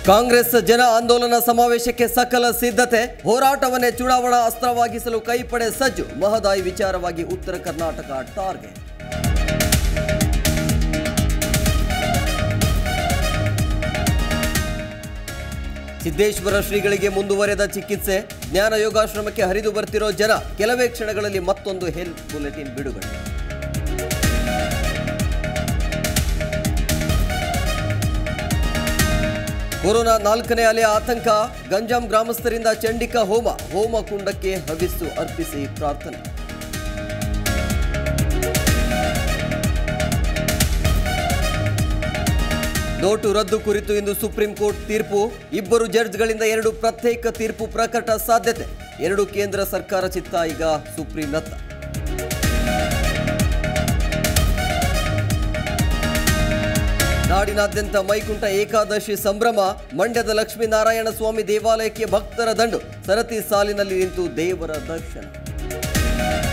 ಕಾಂಗ್ರೆಸ್ ಜನ ಆಂದೋಲನ ಸಮಾವೇಶಕ್ಕೆ ಸಕಲ ಸಿದ್ಧತೆ ಹೋರಾಟವನ್ನೇ ಚುನಾವಣಾ ಅಸ್ತ್ರವಾಗಿಸಲು ಕೈಪಡೆ ಸಜ್ಜು ಮಹದಾಯಿ ವಿಚಾರವಾಗಿ ಉತ್ತರ ಕರ್ನಾಟಕ ಟಾರ್ಗೆಟ್ ಸಿದ್ದೇಶ್ವರ ಶ್ರೀಗಳಿಗೆ ಮುಂದುವರೆದ ಚಿಕಿತ್ಸೆ ಜ್ಞಾನ ಯೋಗಾಶ್ರಮಕ್ಕೆ ಹರಿದು ಬರ್ತಿರೋ ಜನ ಕೆಲವೇ ಕ್ಷಣಗಳಲ್ಲಿ ಮತ್ತೊಂದು ಹೆಲ್ತ್ ಬುಲೆಟಿನ್ ಬಿಡುಗಡೆ ಕೊರೋನಾ ನಾಲ್ಕನೇ ಅಲೆಯ ಆತಂಕ ಗಂಜಾಂ ಗ್ರಾಮಸ್ಥರಿಂದ ಚಂಡಿಕಾ ಹೋಮ ಹೋಮ ಕುಂಡಕ್ಕೆ ಹವಿಸ್ಸು ಅರ್ಪಿಸಿ ಪ್ರಾರ್ಥನೆ ನೋಟು ರದ್ದು ಕುರಿತು ಇಂದು ಸುಪ್ರೀಂ ಕೋರ್ಟ್ ತೀರ್ಪು ಇಬ್ಬರು ಜಡ್ಜ್ಗಳಿಂದ ಎರಡು ಪ್ರತ್ಯೇಕ ತೀರ್ಪು ಪ್ರಕಟ ಸಾಧ್ಯತೆ ಎರಡು ಕೇಂದ್ರ ಸರ್ಕಾರ ಚಿತ್ತ ಈಗ ಸುಪ್ರೀಂನತ್ತ ನಾಡಿನಾದ್ಯಂತ ಮೈಕುಂಠ ಏಕಾದಶಿ ಸಂಭ್ರಮ ಮಂಡ್ಯದ ಲಕ್ಷ್ಮೀನಾರಾಯಣ ಸ್ವಾಮಿ ದೇವಾಲಯಕ್ಕೆ ಭಕ್ತರ ದಂಡು ಸರತಿ ಸಾಲಿನಲ್ಲಿ ನಿಂತು ದೇವರ ದರ್ಶನ